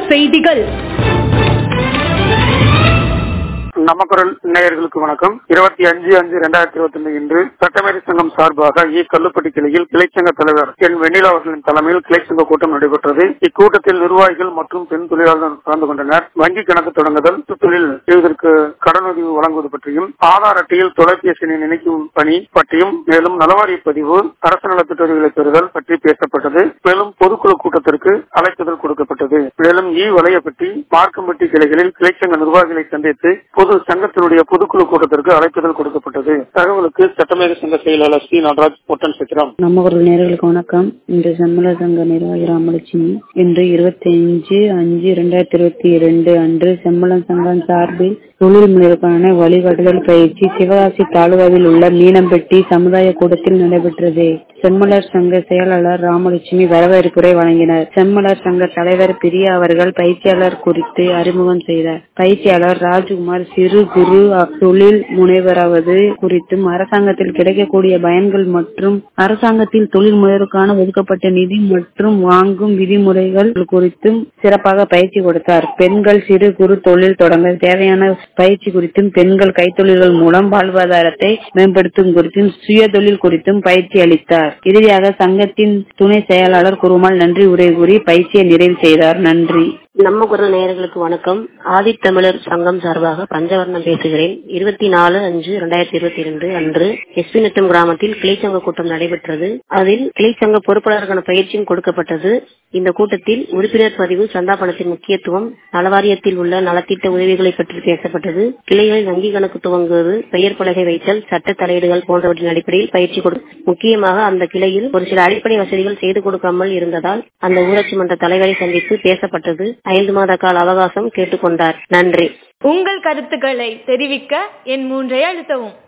செய்திகள் நமக்குரல் நேயர்களுக்கு வணக்கம் இருபத்தி அஞ்சு அஞ்சு இரண்டாயிரத்தி இருபத்தி ஒன்று இன்று சட்டமேதை சங்கம் சார்பாக இ கல்லுப்பட்டி கிளையில் கிளைச்சங்க தலைவர் என் வெண்ணிலா அவர்களின் தலைமையில் கிளைச்சங்க கூட்டம் நடைபெற்றது இக்கூட்டத்தில் நிர்வாகிகள் மற்றும் பெண் தொழிலாளர்கள் கலந்து கொண்டனர் வங்கி கணக்கு தொடங்குதல் தொழில் செய்வதற்கு கடனுதவி வழங்குவது பற்றியும் ஆதார் அட்டையில் தொலைபேசி எண்ணை இணைக்கும் பணி பற்றியும் மேலும் நலவாரிய பதிவு அரசு நலத்திட்டங்களை பெறுதல் பற்றி பேசப்பட்டது மேலும் பொதுக்குழு கூட்டத்திற்கு அழைப்புதல் கொடுக்கப்பட்டது மேலும் இ வலையப்பட்டி மார்க்கம்பட்டி கிளைகளில் கிளைச்சங்க நிர்வாகிகளை சந்தித்து பொது சங்கத்தினுடைய பொதுக்குழு கூட்டத்திற்கு அழைப்புதல் கொடுக்கப்பட்டது தகவலுக்கு சட்டமேத சங்க செயலாளர் சி நடராஜ் பொட்டன் சித்திரம் நம்ம ஒரு நேர்களுக்கு வணக்கம் இன்று செம்மல சங்க நிர்வாகி ராமலட்சுமி இன்று இருபத்தி அஞ்சு அஞ்சு இரண்டாயிரத்தி இருபத்தி இரண்டு அன்று செம்மலம் சங்கம் சார்பில் தொழில் முனைவுக்கான வழிகாட்டுதல் பயிற்சி சிவகாசி தாலுகாவில் உள்ள மீனம்பட்டி சமுதாய கூடத்தில் நடைபெற்றது செம்மலர் சங்க செயலாளர் ராமலட்சுமி வரவேற்புரை வழங்கினார் செம்மலர் சங்க தலைவர் பிரியா அவர்கள் பயிற்சியாளர் குறித்து அறிமுகம் செய்தார் பயிற்சியாளர் ராஜ்குமார் சிறு குறு தொழில் முனைவராவது குறித்தும் அரசாங்கத்தில் கிடைக்கக்கூடிய பயன்கள் மற்றும் அரசாங்கத்தில் தொழில் முனைவருக்கான ஒதுக்கப்பட்ட நிதி மற்றும் வாங்கும் விதிமுறைகள் குறித்தும் சிறப்பாக பயிற்சி கொடுத்தார் பெண்கள் சிறு குறு தொழில் தொடங்க தேவையான பயிற்சி குறித்தும் பெண்கள் கைத்தொழில்கள் மூலம் வாழ்வாதாரத்தை மேம்படுத்தும் குறித்தும் சுய தொழில் குறித்தும் பயிற்சி அளித்தார் இறுதியாக சங்கத்தின் துணை செயலாளர் குருமால் நன்றி உரை கூறி பயிற்சியை நிறைவு செய்தார் நன்றி நம்ம குரல் நேயர்களுக்கு வணக்கம் ஆதித்தமிழர் சங்கம் சார்பாக பஞ்சவர்ணம் பேசுகிறேன் இருபத்தி நாலு அஞ்சு இரண்டாயிரத்தி இருபத்தி இரண்டு அன்று எஸ்பி நத்தம் கிராமத்தில் கிளைச்சங்க கூட்டம் நடைபெற்றது அதில் கிளைச்சங்க பொறுப்பாளருக்கான பயிற்சியும் கொடுக்கப்பட்டது இந்த கூட்டத்தில் உறுப்பினர் பதிவு சந்தா பணத்தின் முக்கியத்துவம் நலவாரியத்தில் உள்ள நலத்திட்ட உதவிகளை பற்றி பேசப்பட்டது கிளைகளில் வங்கி கணக்கு துவங்குவது பெயர் பலகை வைத்தல் சட்ட தலையீடுகள் போன்றவற்றின் அடிப்படையில் பயிற்சி கொடு முக்கியமாக அந்த கிளையில் ஒரு சில அடிப்படை வசதிகள் செய்து கொடுக்காமல் இருந்ததால் அந்த ஊராட்சி மன்ற தலைவரை சந்தித்து பேசப்பட்டது ஐந்து மாத கால அவகாசம் கேட்டுக்கொண்டார் நன்றி உங்கள் கருத்துக்களை தெரிவிக்க என் மூன்றை அழுத்தவும்